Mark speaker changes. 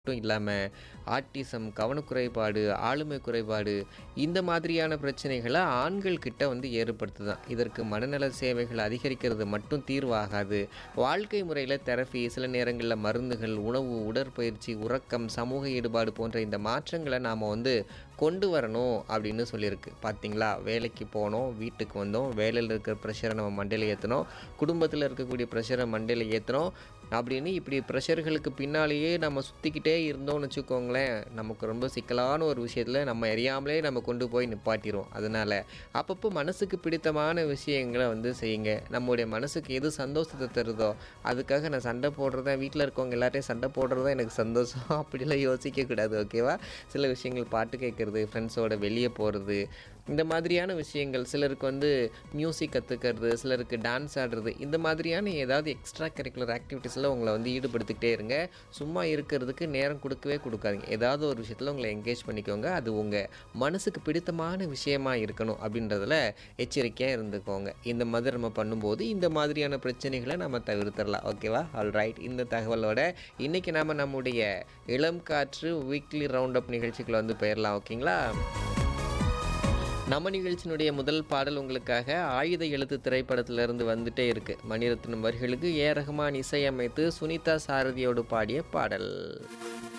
Speaker 1: மட்டும் இல்லாமல் ஆட்டிசம் கவனக்குறைபாடு ஆளுமை குறைபாடு இந்த மாதிரியான பிரச்சனைகளை ஆண்கள் கிட்ட வந்து ஏற்படுத்துதான் இதற்கு மனநல சேவைகள் அதிகரிக்கிறது மட்டும் தீர்வாகாது வாழ்க்கை முறையில் தெரபி சில நேரங்களில் மருந்துகள் உணவு உடற்பயிற்சி உறக்கம் சமூக ஈடுபாடு போன்ற இந்த மாற்றங்களை நாம் வந்து கொண்டு வரணும் அப்படின்னு சொல்லியிருக்கு பார்த்தீங்களா வேலைக்கு போனோம் வீட்டுக்கு வந்தோம் வேலையில் இருக்கிற ப்ரெஷரை நம்ம மண்டையில் ஏற்றணும் குடும்பத்தில் இருக்கக்கூடிய ப்ரெஷரை மண்டையில் ஏற்றணும் அப்படின்னு இப்படி ப்ரெஷர்களுக்கு பின்னாலேயே நம்ம சுற்றிக்கிட்டே இருந்தோம்னு வச்சுக்கோங்களேன் நமக்கு ரொம்ப சிக்கலான ஒரு விஷயத்தில் நம்ம அறியாமலே நம்ம கொண்டு போய் நிப்பாட்டிடுவோம் அதனால் அப்பப்போ மனசுக்கு பிடித்தமான விஷயங்களை வந்து செய்யுங்க நம்முடைய மனசுக்கு எது சந்தோஷத்தை தருதோ அதுக்காக நான் சண்டை போடுறதா வீட்டில் இருக்கவங்க எல்லாத்தையும் சண்டை போடுறதா எனக்கு சந்தோஷம் அப்படிலாம் யோசிக்கக்கூடாது ஓகேவா சில விஷயங்கள் பாட்டு கேட்குறது ஃப்ரெண்ட்ஸோட வெளியே போகிறது இந்த மாதிரியான விஷயங்கள் சிலருக்கு வந்து மியூசிக் கற்றுக்கிறது சிலருக்கு டான்ஸ் ஆடுறது இந்த மாதிரியான ஏதாவது எக்ஸ்ட்ரா கரிக்குலர் ஆக்டிவிட்டீஸில் உங்களை வந்து ஈடுபடுத்திக்கிட்டே இருங்க சும்மா இருக்கிறதுக்கு நேரம் கொடுக்கவே கொடுக்காதீங்க ஏதாவது ஒரு விஷயத்தில் உங்களை என்கேஜ் பண்ணிக்கோங்க அது உங்கள் மனசுக்கு பிடித்தமான விஷயமா இருக்கணும் அப்படின்றதுல எச்சரிக்கையாக இருந்துக்கோங்க இந்த மாதிரி நம்ம பண்ணும்போது இந்த மாதிரியான பிரச்சனைகளை நம்ம தவிர்த்திடலாம் ஓகேவா ஆல் ரைட் இந்த தகவலோட இன்றைக்கி நாம் நம்முடைய இளம் காற்று வீக்லி ரவுண்ட் அப் நிகழ்ச்சிக்குள்ள வந்து போயிடலாம் ஓகேங்களா நம்ம நிகழ்ச்சியினுடைய முதல் பாடல் உங்களுக்காக ஆயுத எழுத்து திரைப்படத்திலிருந்து வந்துட்டே இருக்கு மணிரத்னம் வரிகளுக்கு ஏ ரஹ்மான் இசையமைத்து சுனிதா சாரதியோடு பாடிய பாடல்